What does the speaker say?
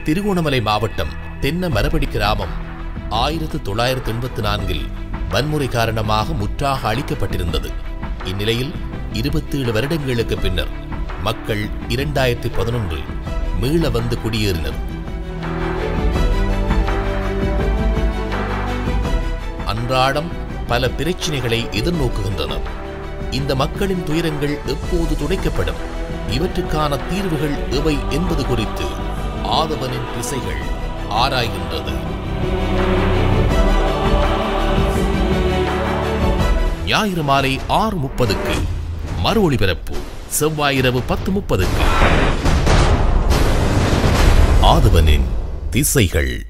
திருகோணமலை மாவட்டம் தென்ன மரபடி கிராமம் ஆயிரத்து தொள்ளாயிரத்து எண்பத்தி நான்கில் வன்முறை காரணமாக முற்றாக அழிக்கப்பட்டிருந்தது இந்நிலையில் இருபத்தேழு வருடங்களுக்கு பின்னர் மக்கள் இரண்டாயிரத்தி பதினொன்றில் மீள வந்து குடியேறினர் அன்றாடம் பல பிரச்சினைகளை எதிர்நோக்குகின்றனர் இந்த மக்களின் துயரங்கள் எப்போது துடைக்கப்படும் இவற்றுக்கான தீர்வுகள் எவை என்பது குறித்து ஆதவனின் திசைகள் ஆராய்கின்றது ஞாயிறு மாலை ஆறு முப்பதுக்கு மறு ஒளிபரப்பு செவ்வாயிரவு பத்து முப்பதுக்கு ஆதவனின் திசைகள்